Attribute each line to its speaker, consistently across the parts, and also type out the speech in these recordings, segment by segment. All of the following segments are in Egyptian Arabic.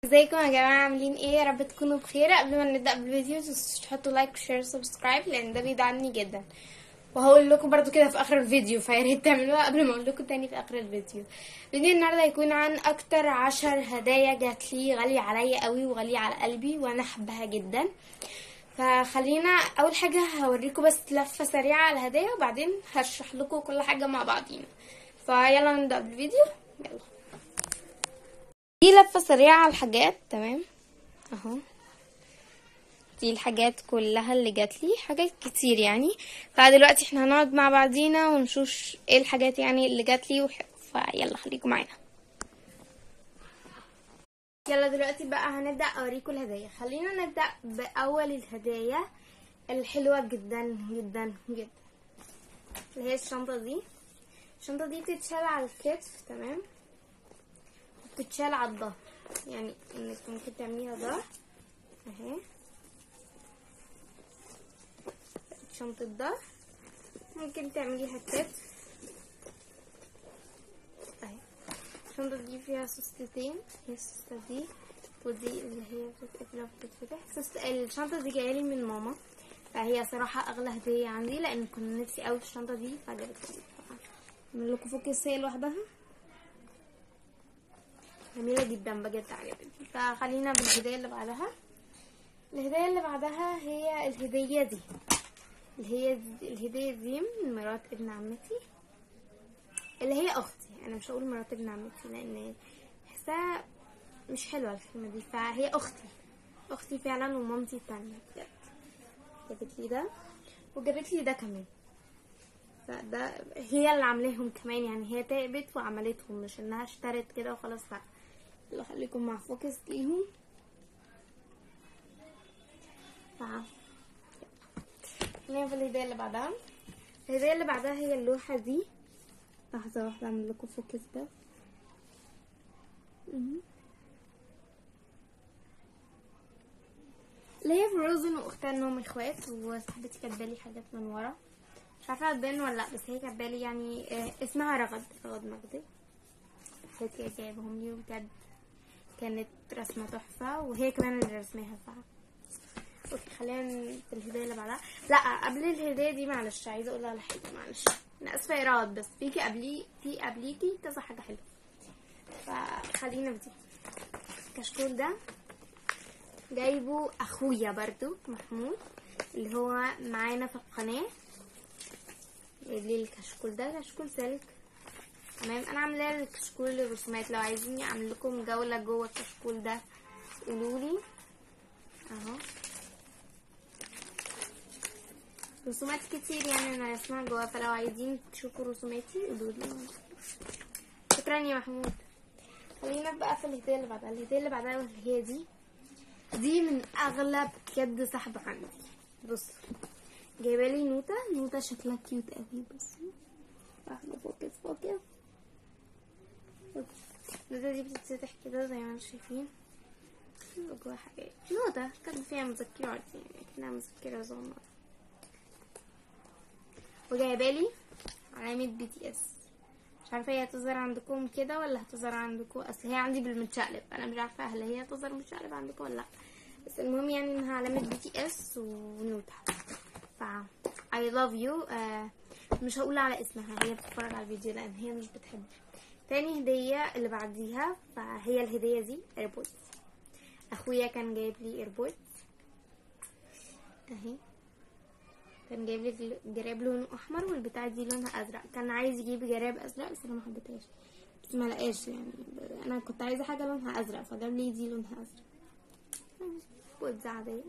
Speaker 1: ازيكم يا جماعه عاملين ايه يا رب تكونوا بخير قبل ما نبدا بالفيديو متنسوش تحطوا لايك وشير وسبسكرايب لان ده بيدعمني جدا وهقول لكم برضو كده في اخر الفيديو فيا ريت تعملوها قبل ما اقول لكم تاني في اخر الفيديو فيديو النهارده هيكون عن اكتر عشر هدايا جات لي غاليه عليا قوي وغاليه على قلبي وانا حبها جدا فخلينا اول حاجه هوريكم بس لفه سريعه على الهدايا وبعدين هشرح لكم كل حاجه مع بعضينا فيلا نبدا بالفيديو يلا دي لفة سريعة على الحاجات تمام اهو دي الحاجات كلها اللي جات لي حاجات كتير يعني فدلوقتي احنا هنقعد مع بعضينا ونشوف ايه الحاجات يعني اللي جات لي وح... فيلا خليكم معانا يلا دلوقتي بقى هنبدأ اوريكم الهدايا خلينا نبدأ بأول الهدايا الحلوة جدا جدا جدا اللي هي الشنطة دي الشنطة دي بتتشال على الكتف تمام بتتشال على الظهر يعني انك ممكن تعمليها ظهر اهي شنطة ظهر ممكن تعمليها كتف اهي الشنطة دي فيها سوستتين هي السوستة دي ودي اللي هي بتتقفل وبتتفتح سوست... الشنطة دي جاية لي من ماما فهي صراحة أغلى هدية عندي لأن كنت نفسي أوي في الشنطة دي فعجبتني أعمل لكم فوكس هي لوحدها جميلة جدا بجد عجبتني فخلينا بالهدية اللي بعدها الهدية اللي بعدها هي الهدية دي اللي هي دي الهدية دي من مرات ابن عمتي اللي هي أختي أنا مش هقول مرات ابن عمتي لأن بحسها مش حلوة الكلمة دي فهي أختي أختي فعلا ومامتي التانية بجد جابت لي ده وجابت لي ده كمان فده هي اللي عاملاهم كمان يعني هي تعبت وعملتهم مش انها اشترت كده وخلاص لا يلا خليكم مع فوكس ليهم خلينا في الهدية اللي بعدها الهدية اللي بعدها هي اللوحة دي لحظة واحدة اعمل لكم فوكس ده اللي هي فروزن واختها انهم اخوات وصاحبتي كاتبالي حاجات من ورا مش عارفه هتبان ولا لا بس هي كاتبالي يعني آه اسمها رغد رغد مجدي حبيبتي جايبهم لي وبجد كانت رسمه تحفه وهي كمان اللي رسماها ف اوكي خلينا في الهديه اللي بعدها لا قبل الهديه دي معلش عايزه اقول على حاجه معلش انا اسفه يا رغد بس فيكي قبلي في قبليكي كذا حاجه حلوه فخلينا بدي الكشكول ده جايبه اخويا برضو محمود اللي هو معانا في القناه جايب لي الكشكول ده كشكول سلك تمام انا عاملاه الكشكول الرسومات لو عايزيني اعمل لكم جوله جوه الكشكول ده قولولي اهو رسومات كتير يعني انا رسمها جوه فلو عايزين تشوفوا رسوماتي قولولي شكرا يا محمود خلينا بقى في الهديه اللي بعدها الهديه اللي بعدها واللي هي دي دي من اغلى بجد سحب عندي بصوا جايبه لي نوته نوته شكلها كيوت قوي بس واحده فوكس فوكس النوته دي بتتفتح كده زي ما انتم شايفين جواها حاجات نوته كاتبه فيها مذكرات يعني كأنها مذكره صغننه وجايبه لي علامه بي تي اس مش عارفه هي هتظهر عندكم كده ولا هتظهر عندكم اصل هي عندي بالمتشقلب انا مش عارفه هل هي هتظهر متشقلب عندكم ولا لا بس المهم يعني انها علامه بي تي اس ونوته ف I love you آه مش هقول على اسمها هي بتتفرج على الفيديو لان هي مش بتحب تاني هدية اللي بعديها فهي الهدية دي ايربودز اخويا كان جايب لي ايربودز اهي كان جايب لي جراب لونه احمر والبتاع دي لونها ازرق كان عايز يجيب جراب ازرق بس انا ما حبيتهاش بس ما لقاش يعني انا كنت عايزه حاجه لونها ازرق فجاب لي دي لونها ازرق بودز عاديه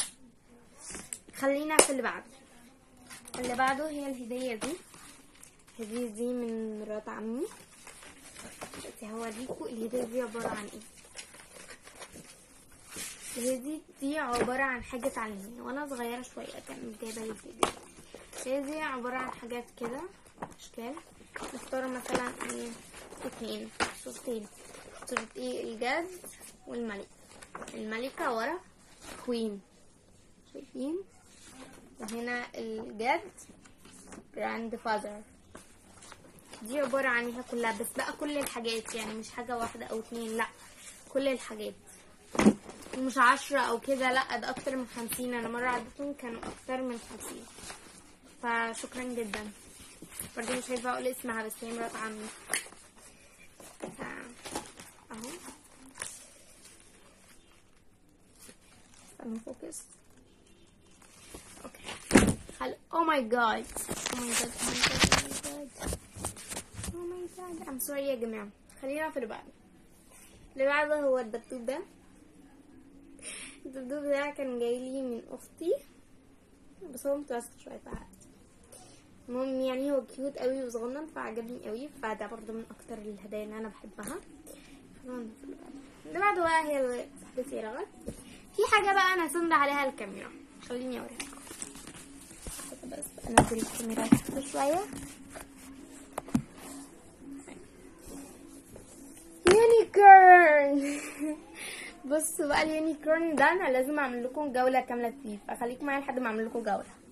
Speaker 1: خلينا في اللي بعده اللي بعده هي الهدية دي الهدية دي من مرات عمي بس هوريكوا الهدية دي عبارة عن ايه الهدية دي, دي عبارة عن حاجة تعليمية وانا صغيرة شوية كانت جايبة لي الهدية الهدية دي عبارة عن حاجات كده اشكال نختار مثلا ايه اتنين صورتين صورة ايه الجد والملك الملكة ورا كوين شايفين وهنا الجد جراند فاذر دي عبارة عنها كلها بس بقى كل الحاجات يعني مش حاجة واحدة أو اتنين لأ كل الحاجات مش عشرة او كده لا ده اكتر من خمسين انا مرة عدتهم كانوا اكتر من خمسين فشكرا جدا برضه مش هينفع اقول اسمها بس هي مرات عمي ف... اهو استنى فوكس اوكي خل او ماي جاد او ماي جاد او ماي جاد او ماي جاد ام سوري يا جماعه خلينا في اللي بعده اللي بعده هو الدبدوب ده الدبدوب ده كان جاي لي من اختي بس هو متوسخ شويه فعادي المهم يعني هو كيوت قوي وصغنن فعجبني قوي فده برضه من اكتر الهدايا اللي انا بحبها خلونا نشوف اللي بعده. اللي بعده بقى هي اللي صاحبتي رغد في حاجه بقى انا هسند عليها الكاميرا خليني اوريها لكم. بس انزل الكاميرا تحت شويه يونيكورن بصوا بقى اليونيكورن ده انا لازم اعمل لكم جوله كامله فيه فخليكم معايا لحد ما اعمل لكم جوله